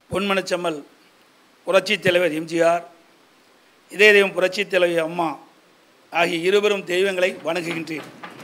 பொன்மனச்செம்மல் புரட்சித் தலைவர் எம்ஜிஆர் இதே தெய்வம் புரட்சித் தலைவி அம்மா ஆகிய இருவரும் தெய்வங்களை வணங்குகின்றேன்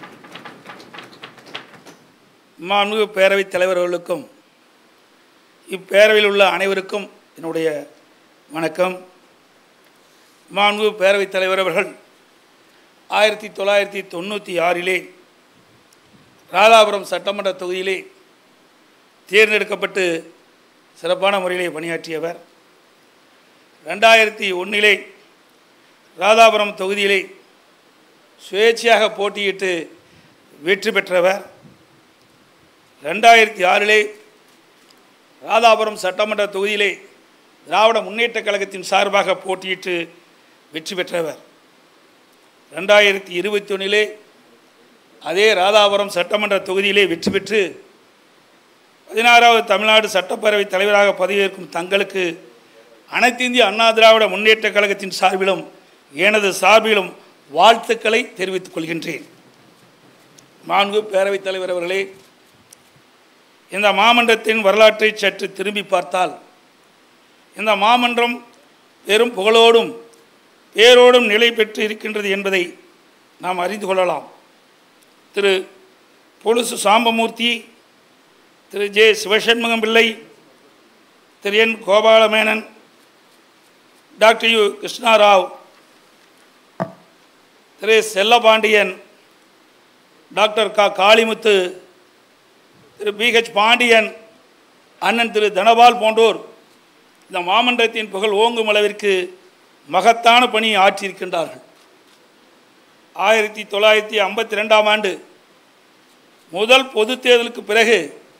மாண்புமிகு பேரவைத் தலைவர்களுக்கும் இப்பேரவையில் உள்ள அனைவருக்கும் என்னுடைய வணக்கம் மாண்புமிகு பேரவைத் தலைவர் அவர்கள் ஆயிரத்தி தொள்ளாயிரத்தி தொண்ணூற்றி ஆறிலே ராதாபுரம் சட்டமன்ற தொகுதியிலே தேர்ந்தெடுக்கப்பட்டு சிறப்பான முறையிலே பணியாற்றியவர் ரெண்டாயிரத்தி ஒன்றிலே ராதாபுரம் தொகுதியிலே சுயேட்சையாக போட்டியிட்டு வெற்றி பெற்றவர் ரெண்டாயிரத்தி ஆறிலே ராதாபுரம் சட்டமன்ற தொகுதியிலே திராவிட முன்னேற்றக் கழகத்தின் சார்பாக போட்டியிட்டு வெற்றி பெற்றவர் ரெண்டாயிரத்தி இருபத்தி ஒன்றிலே அதே ராதாபுரம் சட்டமன்ற தொகுதியிலே வெற்றி பெற்று பதினாறாவது தமிழ்நாடு சட்டப்பேரவைத் தலைவராக பதவியேற்கும் தங்களுக்கு அனைத்து இந்திய அண்ணா திராவிட முன்னேற்றக் கழகத்தின் சார்பிலும் எனது சார்பிலும் வாழ்த்துக்களை தெரிவித்துக் கொள்கின்றேன் நான்கு பேரவைத் தலைவர் அவர்களே இந்த மாமன்றத்தின் வரலாற்றை சற்று திரும்பி பார்த்தால் இந்த மாமன்றம் பெரும் புகழோடும் பேரோடும் நிலை பெற்று இருக்கின்றது என்பதை நாம் அறிந்து கொள்ளலாம் Thiru Polusu Sambamurthy Thiru J Sivashanmugam Pillai Thiru N Gopalamenon doctor U Krishnarao Thiru Sellapandian doctor க காளிமுத்து திரு பிஹெச் பாண்டியன் அண்ணன் திரு தனபால் போன்றோர் இந்த மாமன்றத்தின் புகழ் ஓங்கும் அளவிற்கு மகத்தான பணியை ஆற்றியிருக்கின்றார்கள் ஆயிரத்தி தொள்ளாயிரத்தி ஐம்பத்தி ரெண்டாம் ஆண்டு முதல் பொதுத் தேர்தலுக்கு பிறகு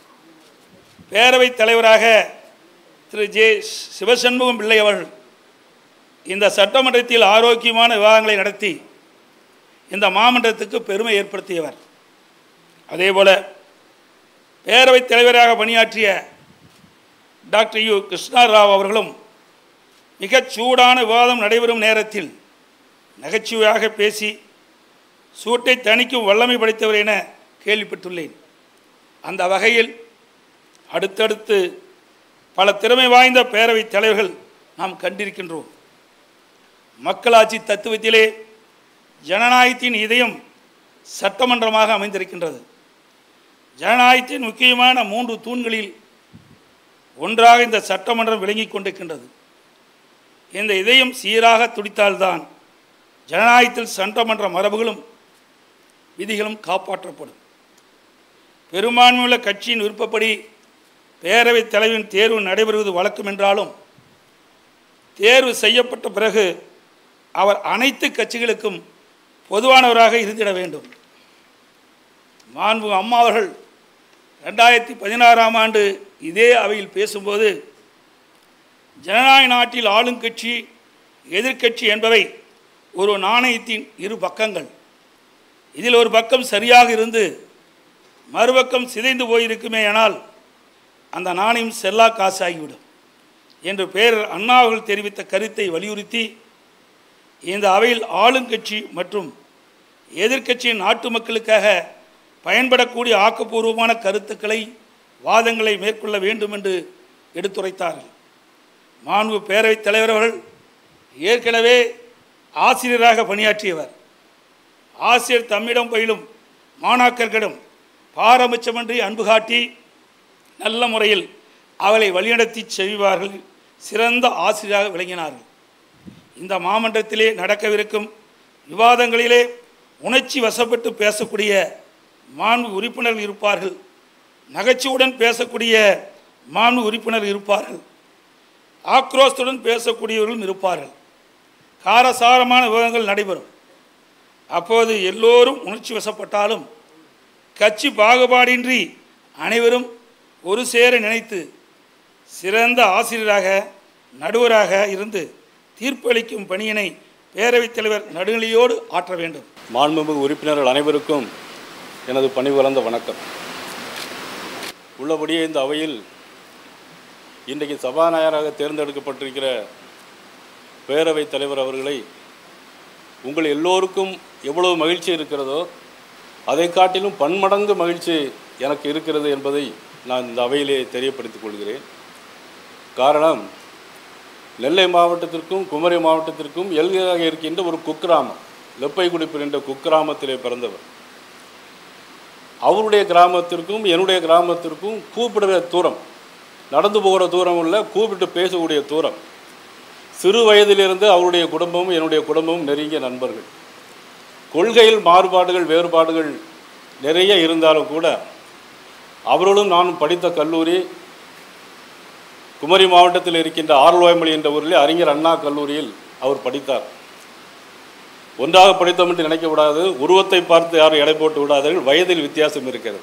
பேரவைத் தலைவராக திரு ஜே சிவசண்முகம் பிள்ளை அவர்கள் இந்த சட்டமன்றத்தில் ஆரோக்கியமான விவாதங்களை நடத்தி இந்த மாமன்றத்துக்கு பெருமை ஏற்படுத்தியவர் அதேபோல பேரவைத் தலைவராக பணியாற்றிய டாக்டர் யு கிருஷ்ணாராவ் அவர்களும் மிகச் சூடான விவாதம் நடைபெறும் நேரத்தில் நகைச்சுவையாக பேசி சூட்டை தணிக்கும் வல்லமை படைத்தவர் என கேள்விப்பட்டுள்ளேன் அந்த வகையில் அடுத்தடுத்து பல திறமை வாய்ந்த பேரவைத் தலைவர்கள் நாம் கண்டிருக்கின்றோம் மக்களாட்சி தத்துவத்திலே ஜனநாயகத்தின் இதயம் சட்டமன்றமாக அமைந்திருக்கின்றது ஜனநாயகத்தின் முக்கியமான மூன்று தூண்களில் ஒன்றாக இந்த சட்டமன்றம் விளங்கிக் கொண்டிருக்கின்றது இந்த இதயம் சீராக துடித்தால்தான் ஜனநாயகத்தில் சட்டமன்ற மரபுகளும் விதிகளும் காப்பாற்றப்படும் பெரும்பான்மையுள்ள கட்சியின் விருப்பப்படி பேரவைத் தலைவரின் தேர்வு நடைபெறுவது வழக்கம் என்றாலும் தேர்வு செய்யப்பட்ட பிறகு அவர் அனைத்து கட்சிகளுக்கும் பொதுவானவராக இருந்திட வேண்டும் மாண்பு அம்மா அவர்கள் ரெண்டாயிரத்தி பதினாறாம் ஆண்டு இதே அவையில் பேசும்போது ஜனநாயக நாட்டில் ஆளுங்கட்சி எதிர்க்கட்சி என்பவை ஒரு நாணயத்தின் இரு பக்கங்கள் இதில் ஒரு பக்கம் சரியாக இருந்து மறுபக்கம் சிதைந்து போயிருக்குமே ஆனால் அந்த நாணயம் செல்லா காசாகிவிடும் என்று பேரர் அண்ணா அவர்கள் தெரிவித்த கருத்தை வலியுறுத்தி இந்த அவையில் ஆளுங்கட்சி மற்றும் எதிர்க்கட்சியின் நாட்டு மக்களுக்காக பயன்படக்கூடிய ஆக்கப்பூர்வமான கருத்துக்களை வாதங்களை மேற்கொள்ள வேண்டும் என்று எடுத்துரைத்தார்கள் மாண்பு பேரவைத் தலைவர் அவர்கள் ஏற்கனவே ஆசிரியராக பணியாற்றியவர் ஆசிரியர் தம்மிடம் பயிலும் மாணாக்கர்களிடம் பாரபட்சமின்றி அன்பு காட்டி நல்ல முறையில் அவளை வழிநடத்தி செய்வார்கள் சிறந்த ஆசிரியராக விளங்கினார்கள் இந்த மாமன்றத்திலே நடக்கவிருக்கும் விவாதங்களிலே உணர்ச்சி வசப்பட்டு பேசக்கூடிய மாண்பு உறுப்பினர்கள் இருப்பார்கள் நகைச்சுவுடன் பேசக்கூடிய மாண்பு உறுப்பினர் இருப்பார்கள் ஆக்ரோஷத்துடன் பேசக்கூடியவர்களும் இருப்பார்கள் காரசாரமான விவாதங்கள் நடைபெறும் அப்போது எல்லோரும் உணர்ச்சி வசப்பட்டாலும் கட்சி பாகுபாடின்றி அனைவரும் ஒரு சேர நினைத்து சிறந்த ஆசிரியராக நடுவராக இருந்து தீர்ப்பளிக்கும் பணியினை பேரவைத் தலைவர் நடுநிலையோடு ஆற்ற வேண்டும் மாண்புமிகு உறுப்பினர்கள் அனைவருக்கும் எனது பணிபுரந்த வணக்கம் உள்ளபடியே இந்த அவையில் இன்றைக்கு சபாநாயகராக தேர்ந்தெடுக்கப்பட்டிருக்கிற பேரவைத் தலைவர் அவர்களை உங்கள் எல்லோருக்கும் எவ்வளவு மகிழ்ச்சி இருக்கிறதோ அதை காட்டிலும் பன்மடங்கு மகிழ்ச்சி எனக்கு இருக்கிறது என்பதை நான் இந்த அவையிலே தெரியப்படுத்திக் கொள்கிறேன் காரணம் நெல்லை மாவட்டத்திற்கும் குமரி மாவட்டத்திற்கும் எல்கையாக இருக்கின்ற ஒரு குக்கிராமம் லெப்பைக்குடிப்பு என்ற குக்கிராமத்திலே பிறந்தவர் அவருடைய கிராமத்திற்கும் என்னுடைய கிராமத்திற்கும் கூப்பிடுற தூரம் நடந்து போகிற தூரம் இல்லை கூப்பிட்டு பேசக்கூடிய தூரம் சிறு வயதிலிருந்து அவருடைய குடும்பமும் என்னுடைய குடும்பமும் நெருங்கிய நண்பர்கள் கொள்கையில் மாறுபாடுகள் வேறுபாடுகள் நிறைய இருந்தாலும் கூட அவர்களும் நானும் படித்த கல்லூரி குமரி மாவட்டத்தில் இருக்கின்ற ஆர்வாய்மொழி என்ற ஊரில் அறிஞர் அண்ணா கல்லூரியில் அவர் படித்தார் ஒன்றாக படித்தோம் என்று நினைக்கக்கூடாது உருவத்தை பார்த்து யாரும் எடை போட்டு விடாதீர்கள் வயதில் வித்தியாசம் இருக்கிறது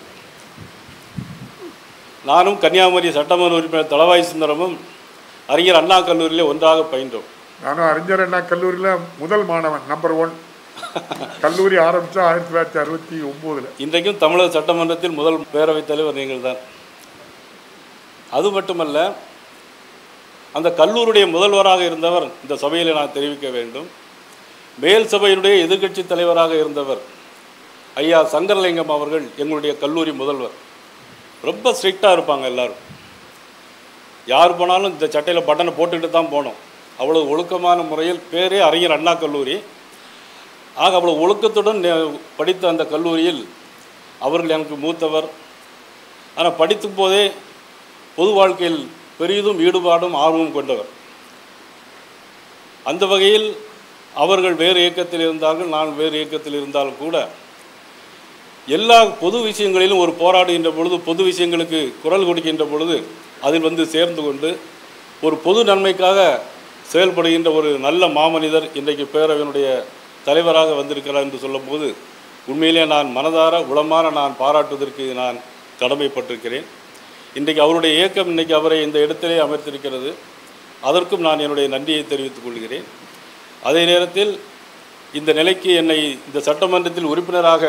நானும் கன்னியாகுமரி சட்டமன்ற உறுப்பினர் தளவாய் சுந்தரமும் அறிஞர் அண்ணா கல்லூரியில் ஒன்றாக பயின்றோம் நானும் அறிஞர் அண்ணா கல்லூரியில் முதல் மாணவன் நம்பர் ஒன் கல்லூரி ஆரம்பித்தா ஆயிரத்தி தொள்ளாயிரத்தி அறுபத்தி ஒம்போதில் இன்றைக்கும் தமிழக சட்டமன்றத்தில் முதல் பேரவைத் தலைவர் நீங்கள் தான் அது மட்டுமல்ல அந்த கல்லூருடைய முதல்வராக இருந்தவர் இந்த சபையில் நான் தெரிவிக்க வேண்டும் மேல் சபையினுடைய எதிர்க்கட்சி தலைவராக இருந்தவர் ஐயா சங்கரலிங்கம் அவர்கள் எங்களுடைய கல்லூரி முதல்வர் ரொம்ப ஸ்ட்ரிக்டாக இருப்பாங்க எல்லாரும் யார் போனாலும் இந்த சட்டையில் பட்டனை போட்டுக்கிட்டு தான் போனோம் அவ்வளோ ஒழுக்கமான முறையில் பேரே அறிஞர் அண்ணா கல்லூரி ஆக அவ்வளோ ஒழுக்கத்துடன் நே- படித்த அந்த கல்லூரியில் அவர்கள் எனக்கு மூத்தவர் ஆனால் படிக்கும் போதே பொது வாழ்க்கையில் பெரிதும் ஈடுபாடும் ஆர்வமும் கொண்டவர் அந்த வகையில் அவர்கள் வேறு இயக்கத்தில் இருந்தார்கள் நான் வேறு இயக்கத்தில் இருந்தாலும் கூட எல்லா பொது விஷயங்களிலும் ஒரு போராடுகின்ற பொழுது பொது விஷயங்களுக்கு குரல் கொடுக்கின்ற பொழுது அதில் வந்து சேர்ந்து கொண்டு ஒரு பொது நன்மைக்காக செயல்படுகின்ற ஒரு நல்ல மாமனிதர் இன்றைக்கு பேரவையினுடைய தலைவராக வந்திருக்கிறார் என்று சொல்லும்போது உண்மையிலே நான் மனதார உளமாற நான் பாராட்டுவதற்கு நான் கடமைப்பட்டிருக்கிறேன் இன்றைக்கு அவருடைய இயக்கம் இன்றைக்கு அவரை இந்த இடத்திலே அமர்த்திருக்கிறது அதற்கும் நான் என்னுடைய நன்றியை தெரிவித்துக் கொள்கிறேன் அதே நேரத்தில் இந்த நிலைக்கு என்னை இந்த சட்டமன்றத்தில் உறுப்பினராக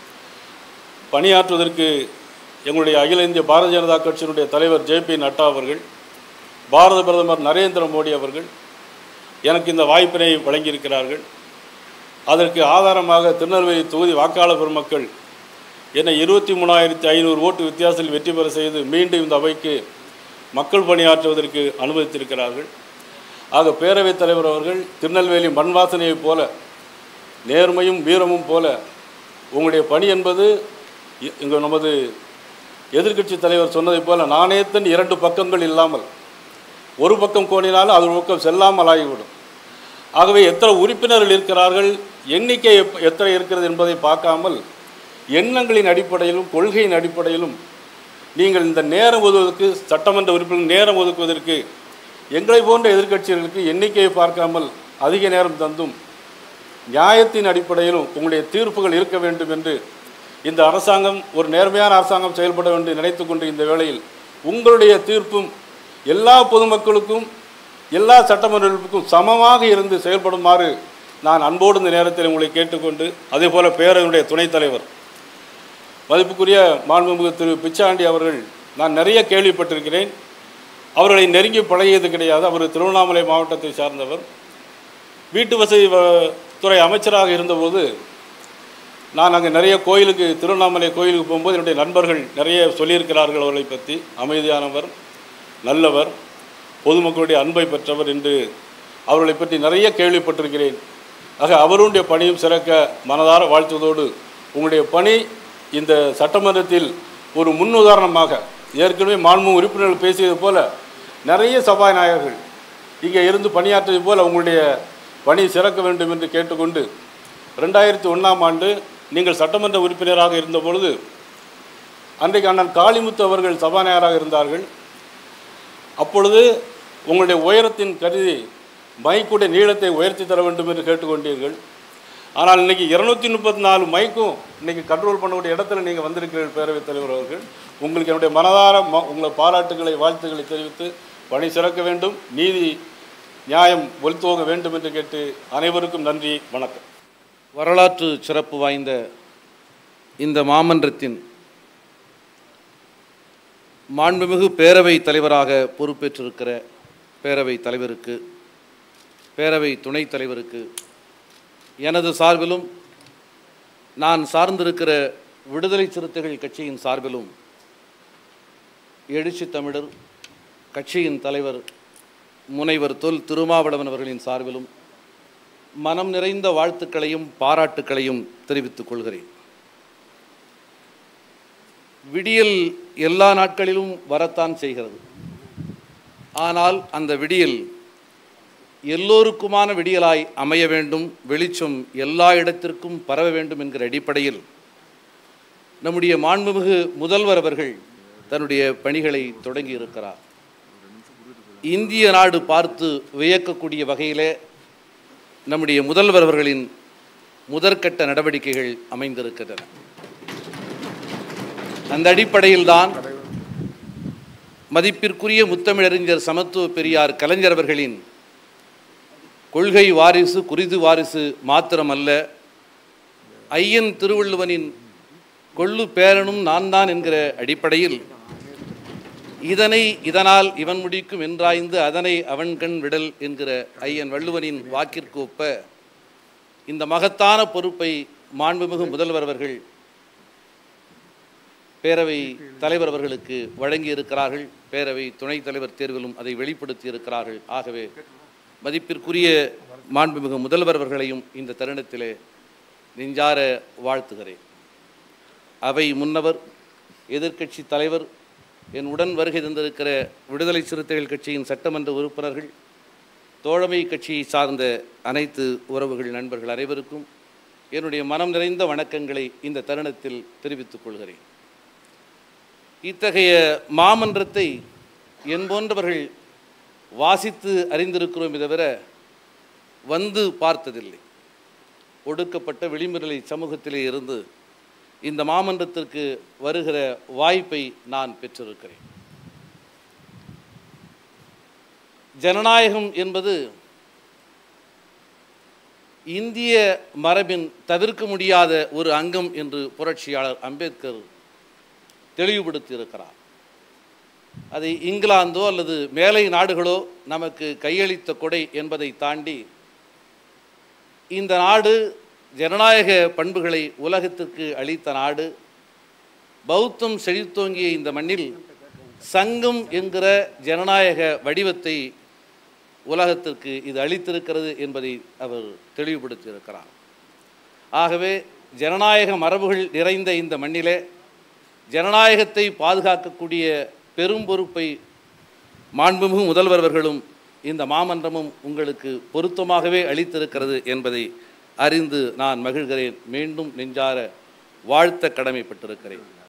பணியாற்றுவதற்கு எங்களுடைய அகில இந்திய பாரதிய ஜனதா கட்சியினுடைய தலைவர் ஜே பி நட்டா அவர்கள் பாரத பிரதமர் நரேந்திர மோடி அவர்கள் எனக்கு இந்த வாய்ப்பினை வழங்கியிருக்கிறார்கள் அதற்கு ஆதாரமாக திருநெல்வேலி தொகுதி வாக்காளர் பெருமக்கள் என்னை இருபத்தி மூணாயிரத்தி ஐநூறு ஓட்டு வித்தியாசத்தில் வெற்றி பெற செய்து மீண்டும் இந்த அவைக்கு மக்கள் பணியாற்றுவதற்கு அனுமதித்திருக்கிறார்கள் ஆக பேரவைத் தலைவர் அவர்கள் திருநெல்வேலி மண் வாசனையைப் போல நேர்மையும் வீரமும் போல உங்களுடைய பணி என்பது இ- இங்கு நமது எதிர்க்கட்சி தலைவர் சொன்னதைப் போல நாணயத்தின் இரண்டு பக்கங்கள் இல்லாமல் ஒரு பக்கம் கோணினாலும் அது ஒரு பக்கம் செல்லாமல் ஆகிவிடும் ஆகவே எத்தனை உறுப்பினர்கள் இருக்கிறார்கள் எண்ணிக்கை எப்- எத்தனை இருக்கிறது என்பதை பார்க்காமல் எண்ணங்களின் அடிப்படையிலும் கொள்கையின் அடிப்படையிலும் நீங்கள் இந்த நேரம் ஒதுவதற்கு சட்டமன்ற உறுப்பினர் நேரம் ஒதுக்குவதற்கு எங்களை போன்ற எதிர்க்கட்சிகளுக்கு எண்ணிக்கையை பார்க்காமல் அதிக நேரம் தந்தும் நியாயத்தின் அடிப்படையிலும் உங்களுடைய தீர்ப்புகள் இருக்க வேண்டும் என்று இந்த அரசாங்கம் ஒரு நேர்மையான அரசாங்கம் செயல்பட வேண்டும் நினைத்து கொண்டு இந்த வேளையில் உங்களுடைய தீர்ப்பும் எல்லா பொதுமக்களுக்கும் எல்லா சட்டமன்ற உறுப்பினருக்கும் சமமாக இருந்து செயல்படுமாறு நான் அன்போடு இந்த நேரத்தில் உங்களை கேட்டுக்கொண்டு அதேபோல பேரவையுடைய துணைத் தலைவர் மதிப்புக்குரிய மாண்புமிகு திரு பிச்சாண்டி அவர்கள் நான் நிறைய கேள்விப்பட்டிருக்கிறேன் அவர்களை நெருங்கி பழகியது கிடையாது அவர் திருவண்ணாமலை மாவட்டத்தை சார்ந்தவர் வீட்டு வசதி வ- துறை அமைச்சராக இருந்தபோது நான் அங்கே நிறைய கோயிலுக்கு திருவண்ணாமலை கோயிலுக்கு போகும்போது என்னுடைய நண்பர்கள் நிறைய சொல்லியிருக்கிறார்கள் அவர்களை பற்றி அமைதியானவர் நல்லவர் பொதுமக்களுடைய அன்பை பெற்றவர் என்று அவர்களை பற்றி நிறைய கேள்விப்பட்டிருக்கிறேன் ஆக அவருடைய பணியும் சிறக்க மனதார வாழ்த்துவதோடு உங்களுடைய பணி இந்த சட்டமன்றத்தில் ஒரு முன்னுதாரணமாக ஏற்கனவே மாண்பு உறுப்பினர்கள் பேசியது போல நிறைய சபாநாயகர்கள் இங்கே இருந்து பணியாற்றியது போல் உங்களுடைய பணி சிறக்க வேண்டும் என்று கேட்டுக்கொண்டு ரெண்டாயிரத்தி ஒன்றாம் ஆண்டு நீங்கள் சட்டமன்ற உறுப்பினராக இருந்த பொழுது அன்றைக்கு அண்ணன் காளிமுத்து அவர்கள் சபாநாயகராக இருந்தார்கள் அப்பொழுது உங்களுடைய உயரத்தின் கருதி மைக்குடைய நீளத்தை உயர்த்தி தர வேண்டும் என்று கேட்டுக்கொண்டீர்கள் ஆனால் இன்னைக்கு இருநூத்தி முப்பத்தி நாலு மைக்கும் இன்னைக்கு கண்ட்ரோல் பண்ணக்கூடிய இடத்துல நீங்கள் வந்திருக்கிறீர்கள் பேரவைத் தலைவர் அவர்கள் உங்களுக்கு என்னுடைய மனதார ம- உங்களை பாராட்டுகளை வாழ்த்துக்களை தெரிவித்து பணி சிறக்க வேண்டும் நீதி நியாயம் ஒலித்துவக வேண்டும் என்று கேட்டு அனைவருக்கும் நன்றி வணக்கம் வரலாற்று சிறப்பு வாய்ந்த இந்த மாமன்றத்தின் மாண்புமிகு பேரவை தலைவராக பொறுப்பேற்றிருக்கிற பேரவை தலைவருக்கு பேரவை துணைத் தலைவருக்கு எனது சார்பிலும் நான் சார்ந்திருக்கிற விடுதலை சிறுத்தைகள் கட்சியின் சார்பிலும் எழுச்சி தமிழர் கட்சியின் தலைவர் முனைவர் தொல் திருமாவளவன் அவர்களின் சார்பிலும் மனம் நிறைந்த வாழ்த்துக்களையும் பாராட்டுக்களையும் தெரிவித்துக் கொள்கிறேன் விடியல் எல்லா நாட்களிலும் வரத்தான் செய்கிறது ஆனால் அந்த விடியல் எல்லோருக்குமான விடியலாய் அமைய வேண்டும் வெளிச்சம் எல்லா இடத்திற்கும் பரவ வேண்டும் என்கிற அடிப்படையில் நம்முடைய மாண்புமிகு முதல்வர் அவர்கள் தன்னுடைய பணிகளை தொடங்கி இருக்கிறார் இந்திய நாடு பார்த்து வியக்கக்கூடிய வகையிலே நம்முடைய முதல்வர் அவர்களின் முதற்கட்ட நடவடிக்கைகள் அமைந்திருக்கின்றன அந்த அடிப்படையில்தான் மதிப்பிற்குரிய முத்தமிழறிஞர் சமத்துவ பெரியார் கலைஞர் அவர்களின் கொள்கை வாரிசு குறிது வாரிசு மாத்திரமல்ல ஐயன் திருவள்ளுவனின் கொள்ளு பேரனும் நான் தான் என்கிற அடிப்படையில் இதனை இதனால் இவன் முடிக்கும் என்றாய்ந்து அதனை அவன் கண் விடல் என்கிற ஐயன் வள்ளுவனின் வாக்கிற்கு ஒப்ப இந்த மகத்தான பொறுப்பை மாண்புமிகு முதல்வர் அவர்கள் பேரவை தலைவர் அவர்களுக்கு வழங்கி இருக்கிறார்கள் பேரவை துணைத் தலைவர் தேர்விலும் அதை வெளிப்படுத்தி இருக்கிறார்கள் ஆகவே மதிப்பிற்குரிய மாண்புமிகு முதல்வர் அவர்களையும் இந்த தருணத்திலே நெஞ்சார வாழ்த்துகிறேன் அவை முன்னவர் எதிர்க்கட்சி தலைவர் என் உடன் வருகை தந்திருக்கிற விடுதலை சிறுத்தைகள் கட்சியின் சட்டமன்ற உறுப்பினர்கள் தோழமை கட்சியை சார்ந்த அனைத்து உறவுகள் நண்பர்கள் அனைவருக்கும் என்னுடைய மனம் நிறைந்த வணக்கங்களை இந்த தருணத்தில் தெரிவித்துக் கொள்கிறேன் இத்தகைய மாமன்றத்தை என் போன்றவர்கள் வாசித்து அறிந்திருக்கிறோமே தவிர வந்து பார்த்ததில்லை ஒடுக்கப்பட்ட விளிம்புநிலை சமூகத்திலே இருந்து இந்த மாமன்றத்திற்கு வருகிற வாய்ப்பை நான் பெற்றிருக்கிறேன் ஜனநாயகம் என்பது இந்திய மரபின் தவிர்க்க முடியாத ஒரு அங்கம் என்று புரட்சியாளர் அம்பேத்கர் தெளிவுபடுத்தி இருக்கிறார் அதை இங்கிலாந்தோ அல்லது மேலை நாடுகளோ நமக்கு கையளித்த கொடை என்பதை தாண்டி இந்த நாடு ஜனநாயக பண்புகளை உலகத்திற்கு அளித்த நாடு பௌத்தம் செழித்தோங்கிய இந்த மண்ணில் சங்கம் என்கிற ஜனநாயக வடிவத்தை உலகத்திற்கு இது அளித்திருக்கிறது என்பதை அவர் தெளிவுபடுத்தியிருக்கிறார் ஆகவே ஜனநாயக மரபுகள் நிறைந்த இந்த மண்ணிலே ஜனநாயகத்தை பாதுகாக்கக்கூடிய பெரும் பொறுப்பை மாண்புமிகு முதல்வர் அவர்களும் இந்த மாமன்றமும் உங்களுக்கு பொருத்தமாகவே அளித்திருக்கிறது என்பதை அறிந்து நான் மகிழ்கிறேன் மீண்டும் நெஞ்சார வாழ்த்த கடமைப்பட்டிருக்கிறேன்